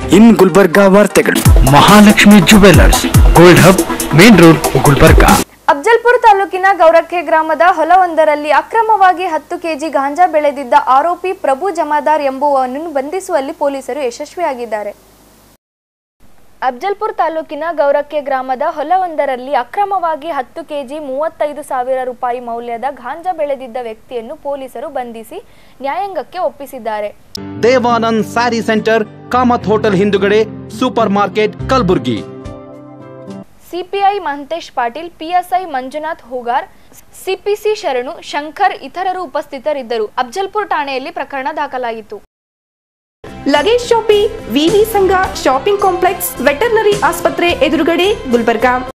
ಇನ್ ಗುಲ್ಬರ್ಗಾ ವಾರ್ತೆಗಳು Mahalakshmi jewellers gold hub main road Gulbarga Afzalpur ತಾಲೂಕಿನ ಗೌರಕ್ಕೆ ಗ್ರಾಮದ ಹೊಲವೊಂದರಲ್ಲಿ ಅಕ್ರಮವಾಗಿ ಹತ್ತು ಕೆಜಿ ಗಾಂಜಾ ಬೆಳೆದಿದ್ದ ಆರೋಪಿ ಪ್ರಭು ಜಮಾದಾರ್ ಎಂಬುವನನ್ನು ಬಂಧಿಸುವಲ್ಲಿ ಪೊಲೀಸರು ಯಶಸ್ವಿಯಾಗಿದ್ದಾರೆ ಅಫ್ಜಲ್ಪುರ್ ತಾಲೂಕಿನ ಗೌರಕ್ಕೆ ಗ್ರಾಮದ ಹೊಲವೊಂದರಲ್ಲಿ ಅಕ್ರಮವಾಗಿ ಹತ್ತು ಕೆಜಿ ಮೂವತ್ತೈದು ಸಾವಿರ ರೂಪಾಯಿ ಮೌಲ್ಯದ ಗಾಂಜಾ ಬೆಳೆದಿದ್ದ ವ್ಯಕ್ತಿಯನ್ನು ಪೊಲೀಸರು ಬಂಧಿಸಿ ನ್ಯಾಯಾಂಗಕ್ಕೆ ಒಪ್ಪಿಸಿದ್ದಾರೆ ದೇವಾನಂದ್ ಸ್ಯಾರಿ ಸೆಂಟರ್ ಕಾಮತ್ ಹೋಟೆಲ್ ಹಿಂದುಗಡೆ super market Kalaburagi CPI Mahantesh Patil PSI Manjunath Hoogar CPC Sharanu Shankar ಇತರರು ಉಪಸ್ಥಿತರಿದ್ದರು ಅಫ್ಜಲ್ಪುರ್ ಠಾಣೆಯಲ್ಲಿ ಪ್ರಕರಣ ದಾಖಲಾಗಿತ್ತು ಲಗೇಜ್ ಶಾಪಿ ವಿವಿ ಸಂಘ ಶಾಪಿಂಗ್ ಕಾಂಪ್ಲೆಕ್ಸ್ ವೆಟರ್ನರಿ ಆಸ್ಪತ್ರೆ ಎದುರುಗಡೆ ಗುಲ್ಬರ್ಗಾ